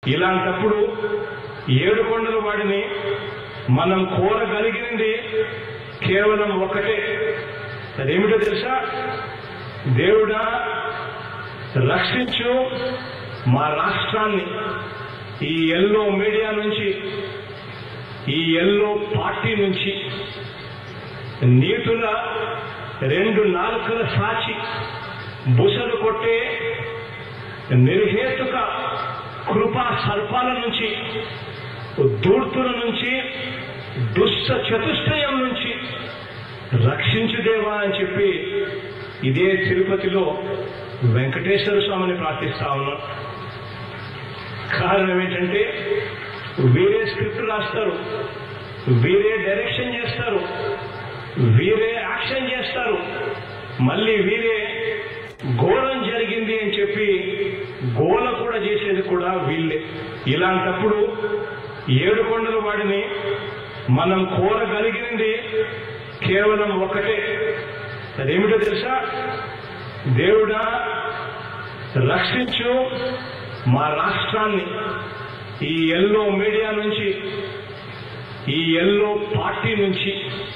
ఇలాంటప్పుడు ఏడు కొండల వాడిని మనం కోరగలిగినది కేవలం ఒకటే అదేమిటో తెలుసా దేవుడా రక్షించు మా రాష్ట్రాన్ని ఈ ఎల్లో మీడియా నుంచి ఈ ఎల్లో పార్టీ నుంచి నీటుల రెండు నాలుకల సాచి బుసలు కొట్టే నిర్హేతుక కృపా సర్పాల నుంచి దూర్తుల నుంచి దుష్ట చతుష్టయం నుంచి రక్షించు దేవా అని చెప్పి ఇదే తిరుపతిలో వెంకటేశ్వర స్వామిని ప్రార్థిస్తా ఉన్నాం కారణం ఏంటంటే వీరే స్క్రిప్ట్ రాస్తారు వీరే డైరెక్షన్ చేస్తారు వీరే యాక్షన్ చేస్తారు మళ్ళీ వీరే ఘోరం జరిగింది అని చెప్పి గోల కూడా చేసేది కూడా వీళ్ళే ఇలాంటప్పుడు ఏడు కొండల వాడిని మనం కోరగలిగినది కేవలం ఒకటే అదేమిటో తెలుసా దేవుడా రక్షించు మా రాష్ట్రాన్ని ఈ ఎల్లో మీడియా నుంచి ఈ ఎల్లో పార్టీ నుంచి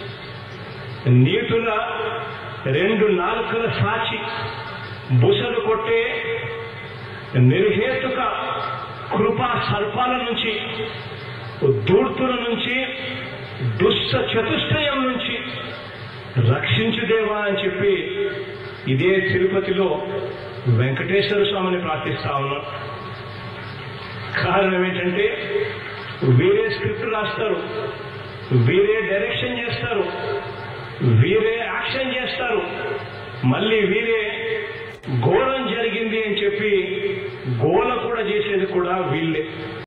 నీటుల రెండు నాలుకల సాచి బుసలు కొట్టే నిర్హేతుక కృపా సర్పాల నుంచి దూర్తుల నుంచి దుష్ట చతుష్టయం నుంచి రక్షించు దేవా అని చెప్పి ఇదే తిరుపతిలో వెంకటేశ్వర స్వామిని ప్రార్థిస్తా ఉన్నాం కారణం ఏంటంటే వీరే స్క్రిప్ట్ రాస్తారు వీరే డైరెక్షన్ చేస్తారు వీరే యాక్షన్ చేస్తారు మళ్ళీ వీరే ఘోరం జరిగింది అని చెప్పి గోల కూడా చేసేది కూడా వీళ్ళే